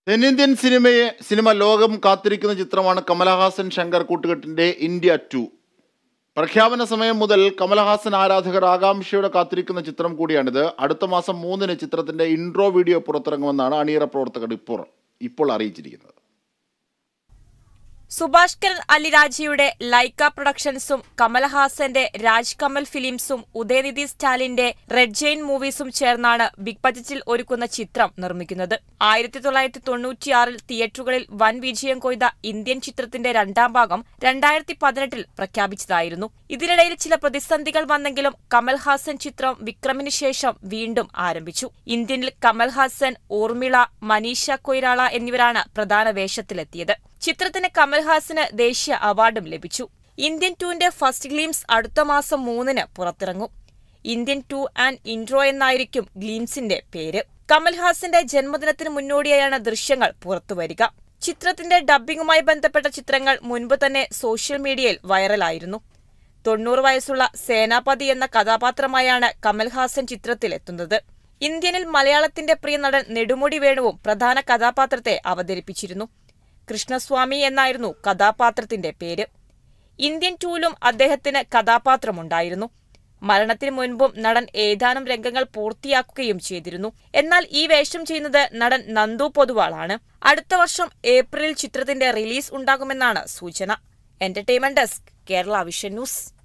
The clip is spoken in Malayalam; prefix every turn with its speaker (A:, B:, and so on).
A: തെന്നിന്ത്യൻ സിനിമയെ സിനിമ ലോകം കാത്തിരിക്കുന്ന ചിത്രമാണ് കമലഹാസൻ ശങ്കർ കൂട്ടുകെട്ടിന്റെ ഇന്ത്യ ടു പ്രഖ്യാപന സമയം മുതൽ കമലഹാസൻ ആരാധകർ ആകാംക്ഷയോടെ കാത്തിരിക്കുന്ന ചിത്രം കൂടിയാണിത് അടുത്ത മാസം മൂന്നിന് ചിത്രത്തിന്റെ ഇൻട്രോ വീഡിയോ പുറത്തിറങ്ങുമെന്നാണ് അണിയറ പ്രവർത്തകർ ഇപ്പോൾ ഇപ്പോൾ അറിയിച്ചിരിക്കുന്നത്
B: സുഭാഷ് കരൺ അലിരാജയുടെ ലൈക്ക പ്രൊഡക്ഷൻസും കമൽഹാസന്റെ രാജ് കമൽ ഫിലിംസും ഉദയനിധി സ്റ്റാലിന്റെ റെഡ് ജെയിൻ മൂവീസും ചേർന്നാണ് ബിഗ് ബജറ്റിൽ ഒരുക്കുന്ന ചിത്രം നിർമ്മിക്കുന്നത് ആയിരത്തി തൊള്ളായിരത്തി തൊണ്ണൂറ്റിയാറിൽ തിയേറ്ററുകളിൽ വൻ വിജയം കൊയ്ത ഇന്ത്യൻ ചിത്രത്തിന്റെ രണ്ടാം ഭാഗം രണ്ടായിരത്തി പതിനെട്ടിൽ പ്രഖ്യാപിച്ചതായിരുന്നു ഇതിനിടയിൽ ചില പ്രതിസന്ധികൾ വന്നെങ്കിലും കമൽഹാസൻ ചിത്രം വിക്രമിന് ശേഷം വീണ്ടും ആരംഭിച്ചു ഇന്ത്യനിൽ കമൽഹാസൻ ഊർമിള മനീഷ കൊയ്രാള എന്നിവരാണ് പ്രധാന വേഷത്തിലെത്തിയത് ചിത്രത്തിന് കമൽഹാസന് ദേശീയ അവാർഡും ലഭിച്ചു ഇന്ത്യൻ ടൂവിന്റെ ഫസ്റ്റ് ഗ്ലീംസ് അടുത്ത മാസം മൂന്നിന് പുറത്തിറങ്ങും ഇന്ത്യൻ ടു ആൻഡ് ഇൻട്രോ എന്നായിരിക്കും ഗ്ലീംസിന്റെ പേര് കമൽഹാസന്റെ ജന്മദിനത്തിന് മുന്നോടിയായാണ് ദൃശ്യങ്ങൾ പുറത്തുവരിക ചിത്രത്തിന്റെ ഡബ്ബിംഗുമായി ബന്ധപ്പെട്ട ചിത്രങ്ങൾ മുൻപ് തന്നെ സോഷ്യൽ മീഡിയയിൽ വൈറലായിരുന്നു തൊണ്ണൂറ് വയസ്സുള്ള സേനാപതി എന്ന കഥാപാത്രമായാണ് കമൽഹാസൻ ചിത്രത്തിലെത്തുന്നത് ഇന്ത്യനിൽ മലയാളത്തിന്റെ പ്രിയ നടൻ നെടുമുടി വേണുവും പ്രധാന കഥാപാത്രത്തെ അവതരിപ്പിച്ചിരുന്നു കൃഷ്ണസ്വാമി എന്നായിരുന്നു കഥാപാത്രത്തിന്റെ പേര് ഇന്ത്യൻ ടൂലും അദ്ദേഹത്തിന് കഥാപാത്രമുണ്ടായിരുന്നു മരണത്തിന് മുൻപും നടൻ ഏതാനും രംഗങ്ങൾ പൂർത്തിയാക്കുകയും ചെയ്തിരുന്നു എന്നാൽ ഈ വേഷം ചെയ്യുന്നത് നടൻ നന്ദു പൊതുവാളാണ് അടുത്ത വർഷം ഏപ്രിലിൽ ചിത്രത്തിന്റെ റിലീസ് ഉണ്ടാകുമെന്നാണ് സൂചന entertainment desk Kerala vision news